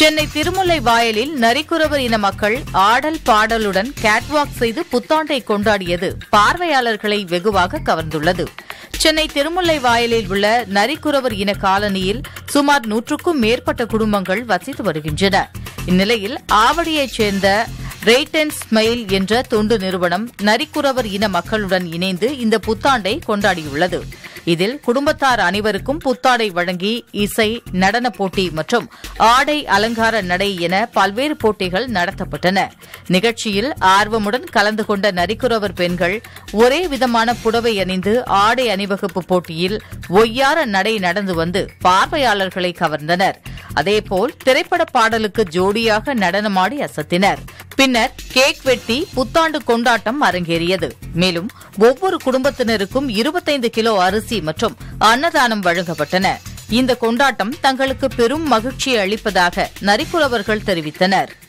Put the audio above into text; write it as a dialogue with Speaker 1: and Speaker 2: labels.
Speaker 1: சென்னை திருமுல்லை வாயலில் நரிக்குறவர் இன மக்கள் ஆடல் பாடலுடன் கேட்வாக் செய்து புத்தாண்டை கொண்டாடியது பார்வையாளர்களை வெகுவாக கவர்ந்துள்ளது சென்னை திருமுல்லை வாயலில் உள்ள நரிக்குறவர் இன காலனியில் சுமார் நூற்றுக்கும் மேற்பட்ட குடும்பங்கள் வசித்து வருகின்றன இந்நிலையில் ஆவடியைச் சேர்ந்த ரெய்ட் அண்ட் ஸ்மைல் என்ற தொண்டு நிறுவனம் நரிக்குறவர் இன மக்களுடன் இணைந்து இந்த புத்தாண்டை கொண்டாடியுள்ளது இதில் குடும்பத்தார் அனைவருக்கும் புத்தாடை வழங்கி இசை நடன போட்டி மற்றும் ஆடை அலங்கார நடை என பல்வேறு போட்டிகள் நடத்தப்பட்டன நிகழ்ச்சியில் ஆர்வமுடன் கலந்து கொண்ட நரிக்குறவர் பெண்கள் ஒரே விதமான புடவை அணிந்து ஆடை அணிவகுப்பு போட்டியில் ஒய்யார நடை நடந்து வந்து பார்வையாளர்களை கவர்ந்தனர் அதேபோல் திரைப்பட பாடலுக்கு ஜோடியாக நடனமாடி அசத்தினர் பின்னர் கேக் வெட்டி புத்தாண்டு கொண்டாட்டம் அரங்கேறியது மேலும் ஒவ்வொரு குடும்பத்தினருக்கும் இருபத்தைந்து கிலோ அரிசி மற்றும் அன்னதானம் வழங்கப்பட்டன இந்த கொண்டாட்டம் தங்களுக்கு பெரும் மகிழ்ச்சியை அளிப்பதாக நரிக்குறவர்கள் தெரிவித்தனர்